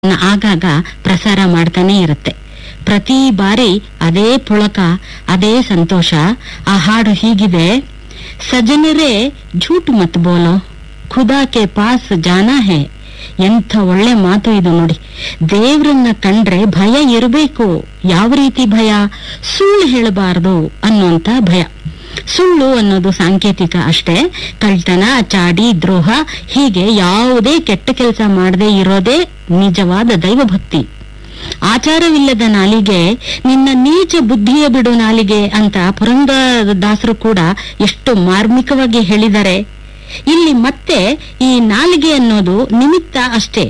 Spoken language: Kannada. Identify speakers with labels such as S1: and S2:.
S1: ನ ಆಗಾಗ ಪ್ರಸಾರ ಮಾಡ್ತಾನೆ ಇರುತ್ತೆ ಪ್ರತಿ ಬಾರಿ ಅದೇ ಪುಳಕ ಅದೇ ಸಂತೋಷ ಆ ಹಾಡು ಹೀಗಿದೆ ಸಜನರೇ ಝೂಟ್ ಮತ್ ಬೋಲೋ ಖುದಾ ಕೆ ಪಾಸ್ ಜಾನಾ ಹೇ ಎಂಥ ಒಳ್ಳೆ ಮಾತು ಇದು ನೋಡಿ ದೇವ್ರನ್ನ ಕಂಡ್ರೆ ಭಯ ಇರಬೇಕು ಯಾವ ರೀತಿ ಭಯ ಸುಳ್ಳು ಹೇಳಬಾರದು ಅನ್ನುವಂತ ಭಯ ಸುಳ್ಳು ಅನ್ನೋದು ಸಾಂಕೇತಿಕ ಅಷ್ಟೇ ಕಳ್ತನ ಚಾಡಿ ದ್ರೋಹ ಹೀಗೆ ಯಾವುದೇ ಕೆಟ್ಟ ಕೆಲಸ ಮಾಡದೇ ಇರೋದೇ ನಿಜವಾದ ದೈವಭಕ್ತಿ ಆಚಾರವಿಲ್ಲದ ನಾಲಿಗೆ ನಿನ್ನ ನೀಚ ಬುದ್ಧಿಯ ಬಿಡು ನಾಲಿಗೆ ಅಂತ ಪುರಂದರದಾಸರು ಕೂಡ ಎಷ್ಟು ಮಾರ್ಮಿಕವಾಗಿ ಹೇಳಿದ್ದಾರೆ ಇಲ್ಲಿ ಮತ್ತೆ ಈ ನಾಲಿಗೆ ಅನ್ನೋದು ನಿಮಿತ್ತ ಅಷ್ಟೇ